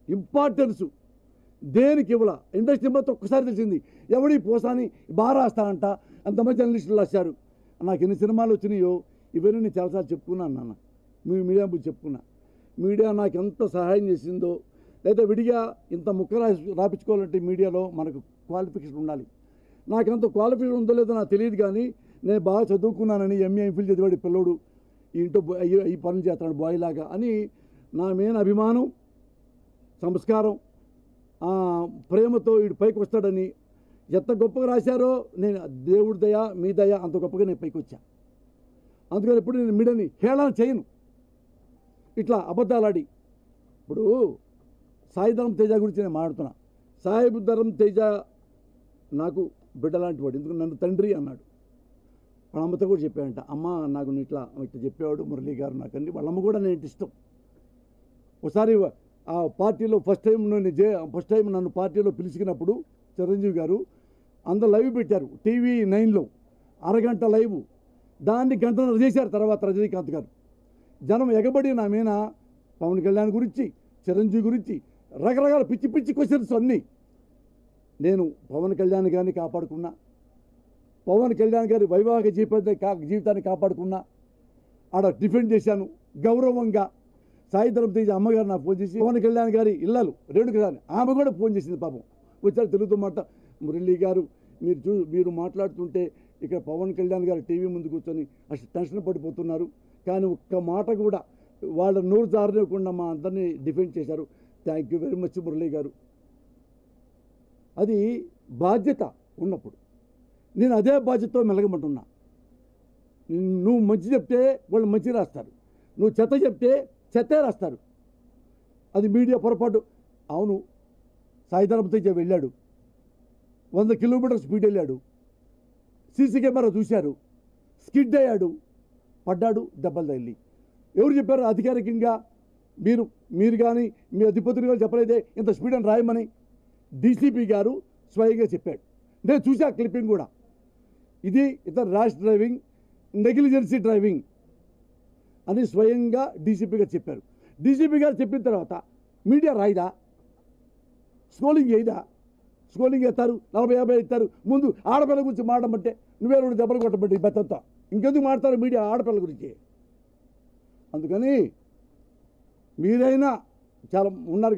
importance దేనికి ఇవ్వాల industry మొత్తం ఒక్కసారి తెలిసింది ఎవడి పోసాని బాగా రాస్తానంట అంతమంది జర్నలిస్టులు రాశారు నాకు ఎన్ని సినిమాలు వచ్చినాయో ఇవన్నీ నేను చాలాసార్లు చెప్పుకున్నాను నాన్న మీ మీడియా ముందు చెప్పుకున్నా మీడియా నాకు ఎంత సహాయం చేసిందో లేదా విడిగా ఇంత ముక్క రాసి రాపించుకోవాలంటే మీడియాలో మనకు క్వాలిఫికేషన్ ఉండాలి నాకు అంత క్వాలిఫికేషన్ ఉందో లేదో నాకు తెలియదు కానీ నేను బాగా చదువుకున్నానని ఎంఏ ఎంఫిల్ చదివాడు ఈ పిల్లోడు ఈ ఇంట్లో బో- ఈ- ఈ పనులు చేస్తాడు బాయ్ లాగా అని నా మీద అభిమానం సంస్కారం ఆ, ప్రేమతో వీడు పైకి వస్తాడని ఎంత గొప్పగా రాశారో నేను దేవుడి దయ మీ దయ అంత గొప్పగా నేను పైకి వచ్చా అందుకని ఎప్పుడు నేను మీడియాని హేళన చేయను ఇట్లా అబద్ధాలాడి ఇప్పుడు సాయిధరం తేజ గురించి నేను మాట్లాడుతున్నా సాయిధరం తేజ నాకు బిడ్డ లాంటి వాడు ఎందుకు నన్ను తండ్రి అన్నాడు వాళ్ళ అమ్మతో కూడా చెప్పాడంట అమ్మ నాకు నువ్వు ఇట్లా ఇట్లా చెప్పేవాడు మురళీ గారు నాకని వాళ్ళ అమ్మ కూడా నేను ఇష్టం ఒకసారి ఆ పార్టీలో ఫస్ట్ టైం నేను జే ఫస్ట్ టైం నన్ను పార్టీలో పిలిచినప్పుడు చిరంజీవి గారు అందరు లైవ్ పెట్టారు టీవీ నైన్లో అరగంట లైవ్ దాన్ని గంటన్నర చేశారు తర్వాత రజనీకాంత్ గారు జనం ఎగబడి నా మీద పవన్ కళ్యాణ్ గురించి చిరంజీవి గురించి రకరకాల పిచ్చి పిచ్చి క్వశ్చన్స్ అన్నీ నేను పవన్ కళ్యాణ్ గారిని కాపాడుకున్నా పవన్ కళ్యాణ్ గారి వైవాహిక జీవితాన్ని కా జీవితాన్ని కాపాడుకున్నా ఆడ డిఫెండ్ చేశాను గౌరవంగా సాయిధరం తేజ అమ్మగారు నాకు ఫోన్ చేసి పవన్ కళ్యాణ్ గారి ఇళ్ళలు రేణుక గారిని ఆమె కూడా ఫోన్ చేసింది పాపం వచ్చారు తెలుగుతో మాట మురళీ గారు మీరు చూ మీరు మాట్లాడుతుంటే ఇక్కడ పవన్ కళ్యాణ్ గారు టీవీ ముందు కూర్చొని అసలు టెన్షన్ పడిపోతున్నారు కానీ ఒక్క మాట కూడా వాళ్ళ నోరు జారనివ్వకుండా మా అందరినీ డిఫెండ్ చేశారు thank you very much Murali గారు అది బాధ్యత ఉన్నప్పుడు నేను అదే బాధ్యతతో మెలగమంటున్నా నువ్వు మంచి చెప్తే వాళ్ళు మంచి రాస్తారు నువ్వు చెత్త చెప్తే చెత్తే రాస్తారు అది మీడియా పొరపాటు అవును సాయిధరం తేజ వెళ్ళాడు వంద కిలోమీటర్ స్పీడ్ వెళ్ళాడు సీసీ కెమెరా చూశారు స్కిడ్ అయ్యాడు పడ్డాడు దెబ్బలు తగిలి ఎవరు చెప్పారు అధికారికంగా మీరు మీరు కానీ మీ అధిపతులు కానీ చెప్పలేదే ఇంత స్పీడ్ అని రాయమని డీసీపీ గారు స్వయంగా చెప్పాడు నేను చూసా క్లిప్పింగ్ కూడా ఇది ఇతను ర్యాష్ డ్రైవింగ్ నెగ్లిజెన్సీ డ్రైవింగ్ అని స్వయంగా డీసీపీ గారు చెప్పారు డీసీపీ గారు చెప్పిన తర్వాత మీడియా రాయిదా స్కోలింగ్ చేయదా స్కోలింగ్ ఎత్తారు నలభై యాభై ఎత్తారు ముందు ఆడపిల్ల గురించి మాట్లాడమంటే నువ్వే రెండు దెబ్బలు కొట్టబట్టి ఈ బెత్తంతో ఇంకెందుకు మాడతారు మీడియా ఆడపిల్ల గురించి అందుకని మీరైనా చాలా ఉన్నారు